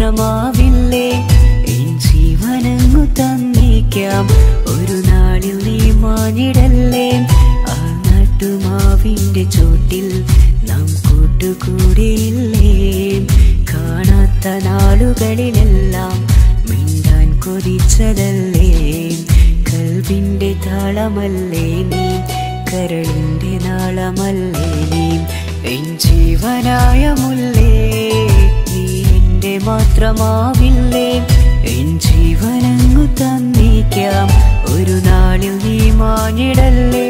മാത്രമാവില്ലേ N ജീവനങ്ങു തന്നേക്കാം ഒരു നാളിൽ നീ മാഞ്ഞിടല്ലേ ആ നട്ടുമാവിന്റെ ചോട്ടിൽ നാം കൂട്ടുകൂടിയില്ലേ കാണാത്ത നാളുകളിലെല്ലാം മിണ്ടാൻ കൊതിച്ചതല്ലേ കൽവിന്റെ താളമല്ലേ നീ കരളിന്റെ നാളമല്ലേ നീ എൻ ജീവനായ മുല്ലേ നീ എന്റെ മാത്രമാവില്ലേ എൻ ജീവനങ്ങു തന്നേക്കാം ഒരു നാളിൽ നീ മാഞ്ഞിടല്ലേ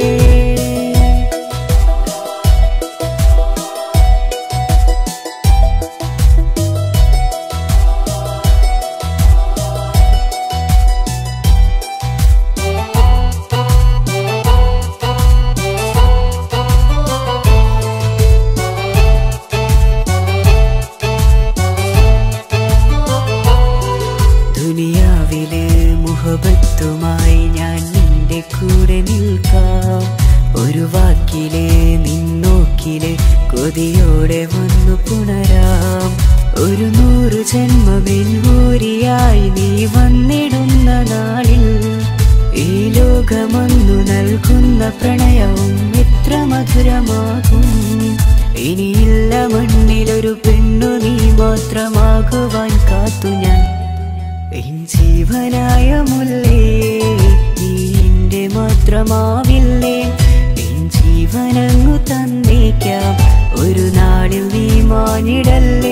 ദുനിയാവിലെ മുഹബത്തുമായി ഞാൻ നിന്റെ കൂടെ നിൽക്കാം ഒരു വാക്കിലെ നിന്നോക്കിലെ കൊതിയോടെ വന്നു പുണരാം ഒരു നൂറ് ജന്മമെൻകൂരിയായി നീ വന്നിടുന്ന നാളിൽ ഈ ലോകമൊന്നു നൽകുന്ന പ്രണയവും എത്ര മധുരമാകും ഇനിയില്ല മണ്ണിലൊരു പെണ്ണു നീ മാത്രമാകുവാൻ കാത്തു ഞാൻ എൻ ജീവനായ മുല്ലേ നീ എന്റെ മാത്രമാവില്ലേ എൻ ജീവനങ്ങു തന്നേക്കാം ഒരു നാളിൽ നീ മാഞ്ഞിടല്ലേ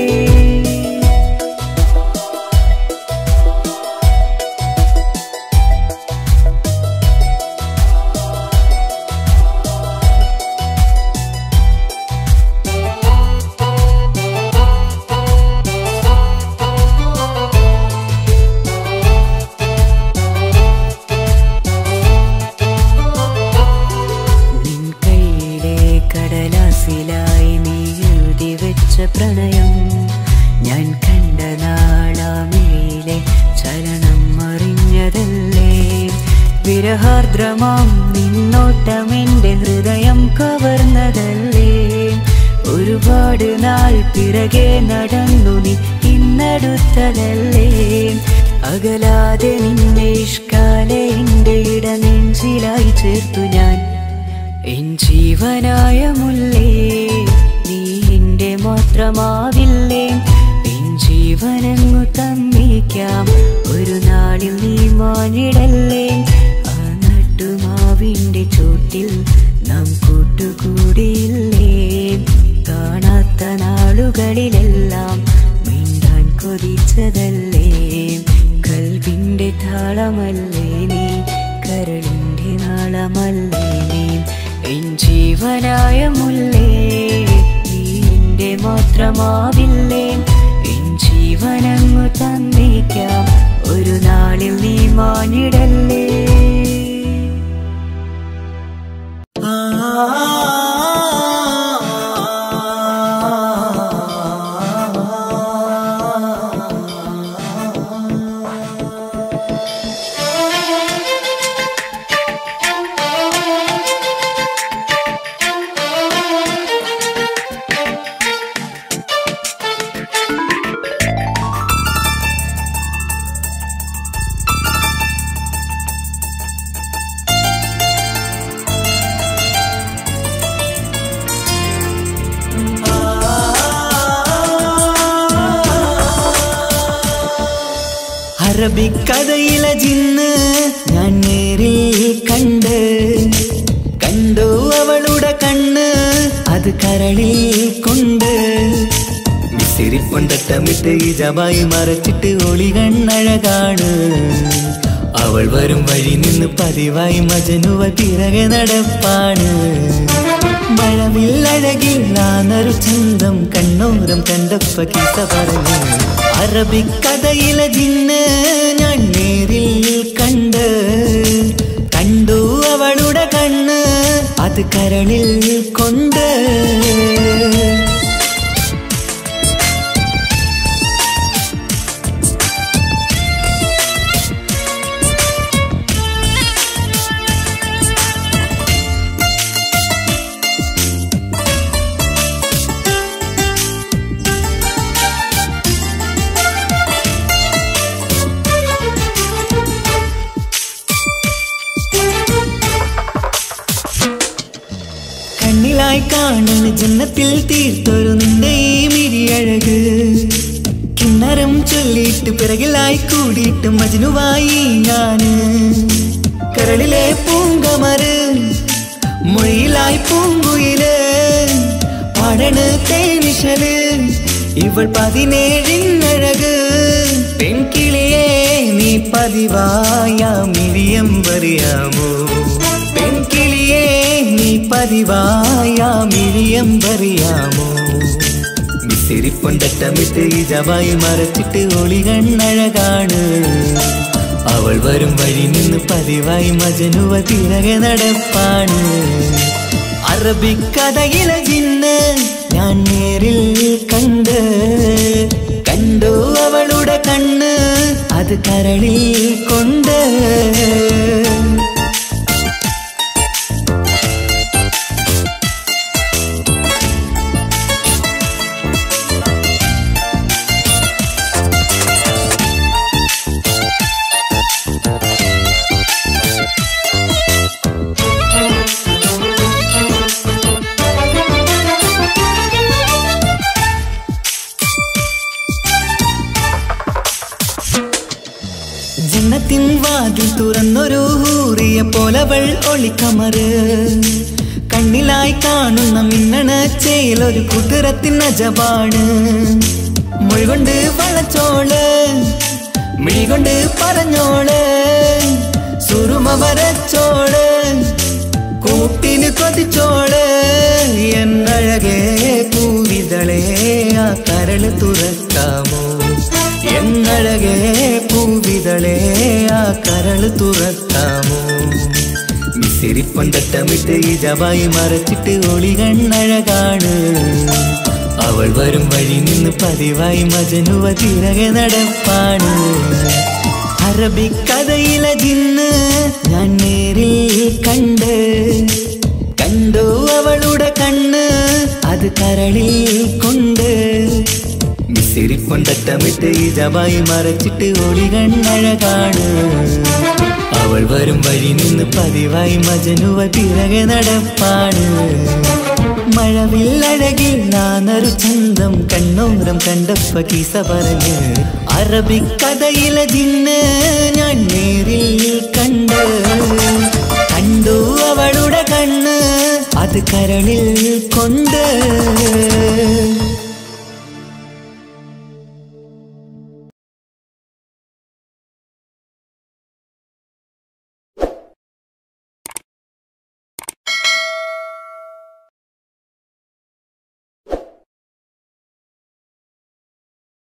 നിൻ കൈയിലെ കടലാസിലായി നീ എഴുതി വെച്ച പ്രണയം ഞാൻ കണ്ട നാളാമിഴിയിലെ ചലനം അറിഞ്ഞതല്ലേ വിരഹാർദ്രമാം നിന്നോട്ടം എന്റെ ഹൃദയം കവർന്നതല്ലേ ഒരുപാട് നാൾ പിറകെ നടന്നു നീ ഇന്നടുത്തതല്ലേ അകലാതെ നിന്നെ ഇഷ്കാലെ എന്റെ ഇടനെഞ്ചിലായി ചേർത്തു ഞാൻ എൻ ജീവനായ മുല്ലേ നീ എന്റെ മാത്രമാവില്ലേ എൻ ജീവനങ്ങു തന്നേക്കാം ഒരു നാളിൽ നീ മാഞ്ഞിടല്ലേ ആ നട്ടുമാവിന്റെ ചോട്ടിൽ നാം കൂട്ടുകൂടിയില്ലേ കാണാത്ത നാളുകളിലെല്ലാം മിണ്ടാൻ കൊതിച്ചതല്ലേ കൽവിന്റെ താളമല്ലേ നീ കരളിന്റെ നാളമല്ലേ നീ എൻ ജീവനായ മുല്ലേ നീ എന്റെ മാത്രമാവില്ലേ എൻ ജീവനങ്ങു തന്നേക്കാം ഒരു നാളിൽ നീ മാഞ്ഞിടല്ലേ അറബിക്കഥയിലെ ജിന്ന് ഞാൻ നേരിൽ കണ്ട് കണ്ടു അവളുടെ കണ്ണ് അത് കരളിൽ കൊണ്ട് വിസിരിപ്പൊണ്ടട്ടമിട്ട് ഇജമായി മറച്ചിട്ട് ഒളി കണ്ണഴകാണ് അവൾ വരും വഴി നിന്ന് പതിവായി മജനുവ പിറകെ നടപ്പാണ് മഴവില്ലഴകിൽ നാനൊരു ചന്തം കണ്ണോരം കണ്ടപ്പ കിസ പറഞ്ഞു അറബിക്കഥയിലെ ജിന്ന് ഞാൻ നേരിൽ കണ്ട് കണ്ടു അവളുടെ കണ്ണ് അത് കരളിൽ കൊണ്ട് കാണണ ജന്നത്തിൽ തീർത്തൊരു നിന്റെ ഈ മിഴിയഴക് കിണ്ണരം ചൊല്ലിയിട്ട് പിറകിലായി കൂടിയിട്ട് മജനുവായി ഞാന് കരളിലെ പൂങ്കമറ് മൊഴിയിലായി പൂങ്കുയില് പാടണ് തേനിശല് ഇവൾ പതിനേഴിനഴക് പെൺകിളിയെ നീ പതിവായ മിഴിയം പറയാമോ പെൺകിളിയെ നീ പതിവായ മിഴിയം പറയാമോ മിസിരിപ്പൊണ്ടട്ടമിട്ട് ഈ ജവായി മറച്ചിട്ട് ഒളി കണ്ണഴകാണ് അവൾ വരും വഴി നിന്ന് പതിവായി മജനുവ തിരകെ നടപ്പാണ് അറബിക്കഥയിലെ ജിന്ന് ഞാൻ നേരിൽ കണ്ട് കണ്ടു അവളുടെ കണ്ണ് അത് കരളിൽ കൊണ്ട് ജന്നത്തിൻ വാതിൽ തുറന്നൊരു ഹൂറിയ പോലവൾ ഒളിക്കമറ് കണ്ണിലായി കാണുന്ന മിന്നണ ചേലൊരു കുതിരത്തിൻ അജപാണ് മൊഴികൊണ്ട് വളച്ചോള് മിഴികൊണ്ട് പറഞ്ഞോള് സുറുമ വരച്ചോള് കൂട്ടിന് കൊതിച്ചോള് എന്നഴകേ പൂവിതളേ ആ കരള് തുറക്കാമോ എന്നഴകേ പൂവിതളേ ആ കരള് തുറക്കാമോ മിസിരിപ്പൊണ്ടട്ടമിട്ട് ഈ ജവായി മറച്ചിട്ട് ഒളി കണ്ണഴകാണ് അവൾ വരും വഴി നിന്ന് പതിവായി മജനുവ തിരകെ നടപ്പാണ് അറബിക്കഥയിലെ ജിന്ന് ഞാൻ നേരിൽ കണ്ട് കണ്ടു അവളുടെ കണ്ണ് അത് കരളിൽ കൊണ്ട് മിസിരിപ്പൊണ്ടട്ടമിട്ട് ഈ ജവായി മറച്ചിട്ട് ഒളി കണ്ണഴകാണ് അവൾ വരും വഴി നിന്ന് പതിവായി മജനുവ പിറകെ നടപ്പാണ് മഴവില്ലഴകിൽ നാനൊരു ചന്തം കണ്ണോരം കണ്ടപ്പ കീസ പറഞ്ഞ് അറബിക്കഥയിലെ ജിന്ന് ഞാൻ നേരിൽ കണ്ട് കണ്ടു അവളുടെ കണ്ണ് അത് കരളിൽ കൊണ്ട്